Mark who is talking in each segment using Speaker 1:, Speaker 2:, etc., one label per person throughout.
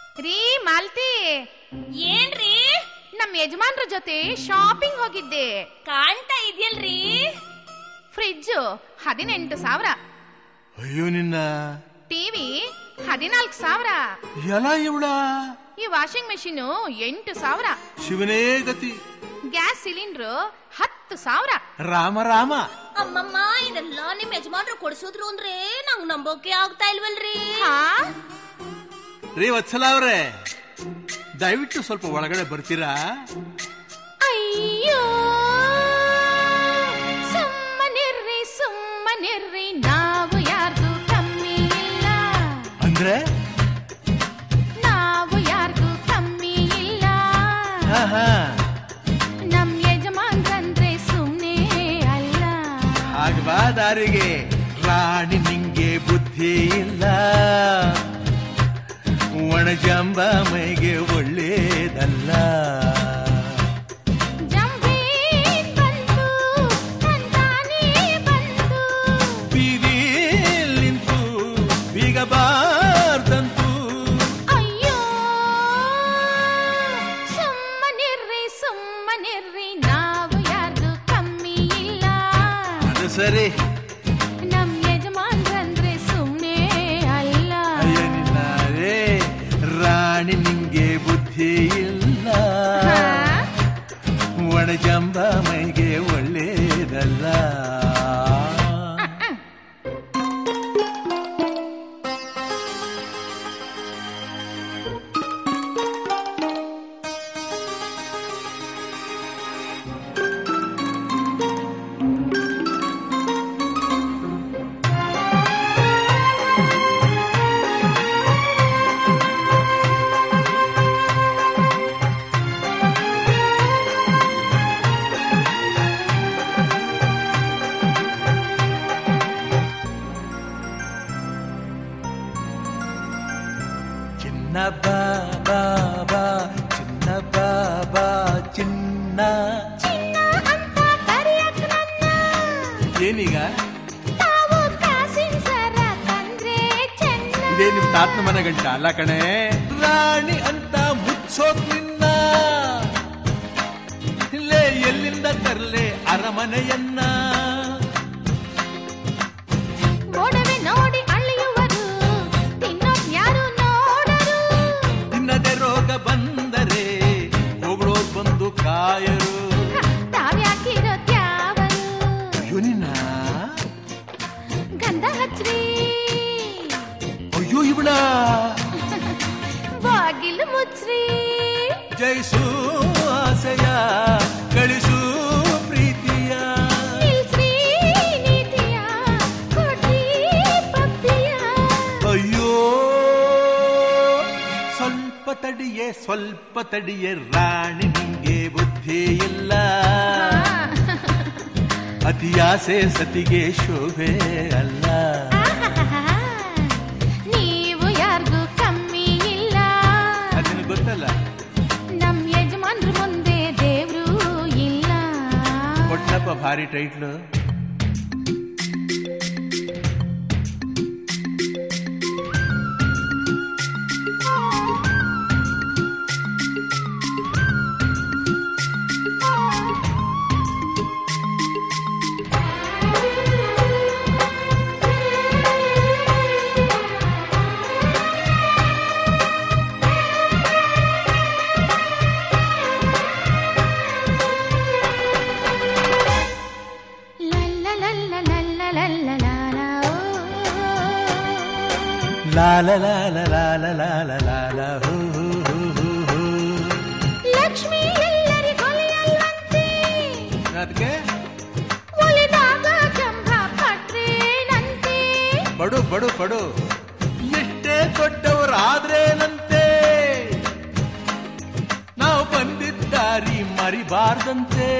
Speaker 1: ರೀ ಮಾಲ್ತಿ
Speaker 2: ಏನ್ರಿ
Speaker 1: ನಮ್ ಯಜಮಾನ್ರ ಜೊತೆ ಶಾಪಿಂಗ್ ಹೋಗಿದ್ದೆ
Speaker 2: ಕಾಣ್ತಾ ಇದೆಯಲ್ರಿ
Speaker 1: ಫ್ರಿಡ್ಜ್ ಹದಿನೆಂಟು ಸಾವಿರ
Speaker 3: ಅಯ್ಯೋ ನಿನ್ನ
Speaker 1: ಟಿವಿ ಹದಿನಾಲ್ಕು ಸಾವಿರ
Speaker 3: ಎಲ್ಲ ಇವಳ
Speaker 1: ಈ ವಾಷಿಂಗ್ ಮೆಷಿನ್ ಎಂಟು ಸಾವಿರ
Speaker 3: ಶಿವನೇ ಗತಿ
Speaker 1: ಗ್ಯಾಸ್ ಸಿಲಿಂಡ್ರು ಹತ್ತು ಸಾವಿರ
Speaker 3: ರಾಮ ರಾಮ
Speaker 2: ಅಮ್ಮಮ್ಮ ಇದೆಲ್ಲ ನಿಮ್ ಯಜಮಾನ್ರು ಕೊಡ್ಸಿದ್ರು ಅಂದ್ರೆ ನಂಗ್ ನಂಬೋಕೆ ಆಗ್ತಾ ಇಲ್ವಲ್ರಿ
Speaker 1: ಹಾ
Speaker 3: ರೀ ವತ್ಸಲ ಅವ್ರೆ ದಯವಿಟ್ಟು ಸ್ವಲ್ಪ ಒಳಗಡೆ ಬರ್ತೀರಾ
Speaker 1: ಅಯ್ಯೋ ಸುಮ್ಮನಿರ್ರಿ ಸುಮ್ಮನಿರ್ರಿ ನಾವು ಯಾರ್ದು ಕಮ್ಮಿ ಇಲ್ಲ
Speaker 3: ಅಂದ್ರೆ
Speaker 1: ನಾವು ಯಾರ್ದು ಕಮ್ಮಿ ಇಲ್ಲ
Speaker 3: ಆಹಾ,
Speaker 1: ನಮ್ ಯಜಮಾನ್ರಂದ್ರೆ ಸುಮ್ನೆ ಅಲ್ಲ
Speaker 3: ಹಾಗ್ ಬಾ ದಾರಿಗೆ ರಾಣಿ ನಿಂಗೆ ಬುದ್ಧಿ ಇಲ್ಲ ಒಣಜಂಬ ಮೈಗೆ ಒಳ್ಳೇದಲ್ಲ
Speaker 1: ಜಂಬೇ ಬಂತು ತಂತಾನೇ ಬಂತು
Speaker 3: ಬೀದಿಲ್ ನಿಂತು ಬೀಗಬಾರ್ದಂತೂ
Speaker 1: ಅಯ್ಯೋ ಸುಮ್ಮನಿರ್ರಿ ಸುಮ್ಮನಿರ್ರಿ ನಾವು ಯಾರ್ದು ಕಮ್ಮಿ ಇಲ್ಲ
Speaker 3: ಅದು ಸರಿ
Speaker 1: ನಮ್ ಯಜಮಾನ್ರಂದ್ರೆ ಸುಮ್ನೆ ಅಲ್ಲ
Speaker 3: ಅಯ್ಯ ನಿನ್ನ ರೇ ರಾಣಿ ನಿಂಗೆ ಬುದ್ಧಿ ಇಲ್ಲ
Speaker 1: ಹಾ?
Speaker 3: ಒಣಜಂಬ ಮೈಗೆ ಒಳ್ಳೇದಲ್ಲ ಚಿನ್ನ ಬಾ ಬಾ ಬಾ ಚಿನ್ನ ಬಾ ಬಾ ಚಿನ್ನ
Speaker 1: ಚಿನ್ನ ಅಂತ ಕರೆಯಕ್ ನನ್ನ
Speaker 3: ಏನೀಗ
Speaker 1: ತಾವು ಕಾಸಿನ ಸರ ತಂದ್ರೆ ಚೆನ್ನ
Speaker 3: ಇದೇ ನಿಮ್ ತಾತನ ಮನೆ ಗಂಟ ಅಲ್ಲ ಕಣೆ ರಾಣಿ ಅಂತ ಮುಚ್ಚೋಕ್ ನಿನ್ನ ಇಲ್ಲೇ ಎಲ್ಲಿಂದ ತರ್ಲೆ ಅರಮನೆಯನ್ನ
Speaker 1: ಒಡವೆ ನೋಡಿ ಅಳಿಯುವರು ತಿನ್ನೋಕ್ ಯಾರು ನೋಡರು
Speaker 3: ತಿನ್ನದೆ ರೋಗ ಬಂದರೆ ಹೊಗಳೋರ್ ಬಂದು ಕಾಯರು
Speaker 1: ತಾವ್ಯಾಕಿರೋ ತ್ಯಾವರು
Speaker 3: ಅಯ್ಯೋ ನಿನ್ನ
Speaker 1: ಗಂಧ ಹಚ್ರಿ
Speaker 3: ಅಯ್ಯೋ ಇವಳ
Speaker 1: ಬಾಗಿಲು ಮುಚ್ಚ್ರಿ
Speaker 3: ಜಯಿಸು ಆಸೆಯ ಗಳಿಸು ಪ್ರೀತಿಯ
Speaker 1: ನಿಲ್ಸ್ರಿ ನೀತಿಯ ಕೊಡ್ರಿ ಪಪ್ಪಿಯ
Speaker 3: ಅಯ್ಯೋ ಸ್ವಲ್ಪ ತಡಿಯೇ ಸ್ವಲ್ಪ ತಡಿಯೇ ರಾಣಿ ನಿಂಗೆ ಬುದ್ಧಿ ಇಲ್ಲ ಅತಿಯಾಸೆ ಸತಿಗೆ ಶೋಭೆ ಅಲ್ಲ
Speaker 1: ಆಹಾಹಾಹಾ. ನೀವು ಯಾರ್ಗೂ ಕಮ್ಮಿ ಇಲ್ಲ
Speaker 3: ಅದನ್ನು ಗೊತ್ತಲ್ಲ
Speaker 1: ನಮ್ ಯಜಮಾನ್ರ ಮುಂದೆ ದೇವ್ರು ಇಲ್ಲ
Speaker 3: ಕೊಟ್ಟಪ್ಪ ಭಾರಿ ಟೈಟ್ಲು
Speaker 1: ಲಲ್ಲ ಲಲ್ಲ ಲಲ್ಲ ಲಲ್ಲ ಲಾಲ, ಓ.
Speaker 3: ಲಾಲ ಲಾಲ ಲಾಲ ಲಾಲ ಲಾಲ ಹೂ ಹೂ ಹೂ ಹೂ ಹೂ.
Speaker 1: ಲಕ್ಷ್ಮಿ ಎಲ್ಲರಿಗೊಲಿಯಲ್ವಂತೆ
Speaker 3: ಅದಕ್ಕೆ
Speaker 1: ಒಲಿದಾಗ ಜಂಭ ಪಟ್ರೇನಂತೆ
Speaker 3: ಬಡು ಬಡು ಬಡು ಎಷ್ಟೇ ದೊಡ್ಡವರಾದ್ರೇನಂತೆ ನಾವು ಬಂದಿದ್ದಾರಿ ಮರಿಬಾರ್ದಂತೆ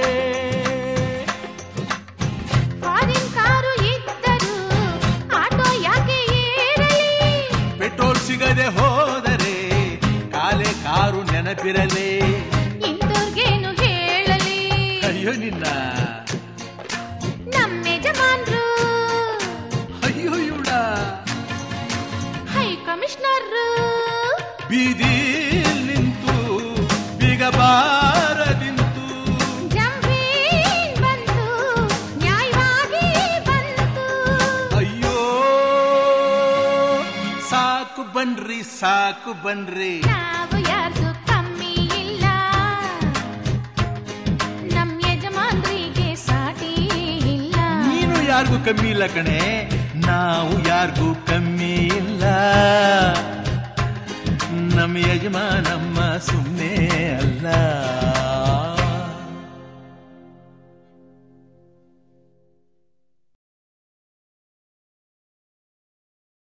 Speaker 1: ಫಾರಿನ್ ಕಾರು ಇದ್ದರು ಆಟೋ ಯಾಕೆ ಏರಲಿ
Speaker 3: ಪೆಟ್ರೋಲ್ ಸಿಗದೆ ಹೋದರೆ ಕಾಲೆ ಕಾರು ನೆನಪಿರಲಿ
Speaker 1: ಇಂದೋರ್ಗೇನು ಹೇಳಲಿ
Speaker 3: ಅಯ್ಯೋ ನಿನ್ನ
Speaker 1: ನಮ್ಮ ಯಜಮಾನ್ರು
Speaker 3: ಅಯ್ಯೋ ಇವಳ
Speaker 1: ಹೈ ಕಮಿಷನರ್
Speaker 3: ಬೀದಿಲ್ ನಿಂತು ಬಿಗಬಾರದಿಂತು
Speaker 1: ಜಂಭೀನ್ ಬಂತು ನ್ಯಾಯವಾಗಿ ಬಂತು
Speaker 3: ಅಯ್ಯೋ ಸಾಕು ಬನ್ರಿ ಸಾಕು ಬನ್ರಿ
Speaker 1: ನಾವು ಯಾರ್ದು ಕಮ್ಮಿ ಇಲ್ಲ ನಮ್ ಯಜಮಾನ್ರಿಗೆ ಸಾಟಿ ಇಲ್ಲ
Speaker 3: ನೀನು ಯಾರಿಗೂ ಕಮ್ಮಿ ಇಲ್ಲ ಕಣೆ ನಾವು ಯಾರಿಗೂ ಕಮ್ಮಿ ಇಲ್ಲ ನಮ್ಮ ಯಜಮಾನಮ್ಮ ಸುಮ್ಮನೆ ಅಲ್ಲ